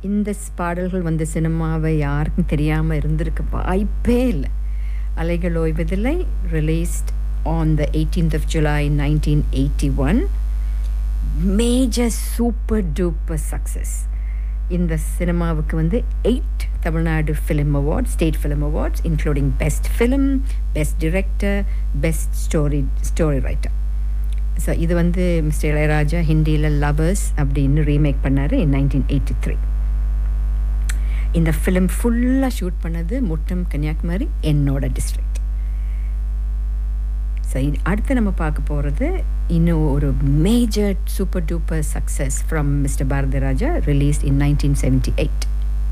இந்த ஸ் பாடல்கள் வந்த சினிமாவை யாருக்கும் தெரியாமல் இருந்திருக்க வாய்ப்பே இல்லை Alaigal Oivathillai released on the eighteenth of July nineteen eighty one major super duper success இந்த சினிமாவுக்கு வந்து eight Tamil Nadu film award state film awards including best film best director best story story writer so இது வந்து மிஸ்டர் இளையராஜா ஹிந்தியில் லவர்ஸ் அப்படின்னு remake பண்ணார் in nineteen eighty three இந்த film ஃபுல்லாக ஷூட் பண்ணது முட்டம் கன்னியாகுமரி என்னோட டிஸ்ட்ரிக்ட் ஸோ அடுத்து நம்ம பார்க்க போகிறது இன்னும் ஒரு major super duper success from mister Bharathi Raja release in nineteen seventy eight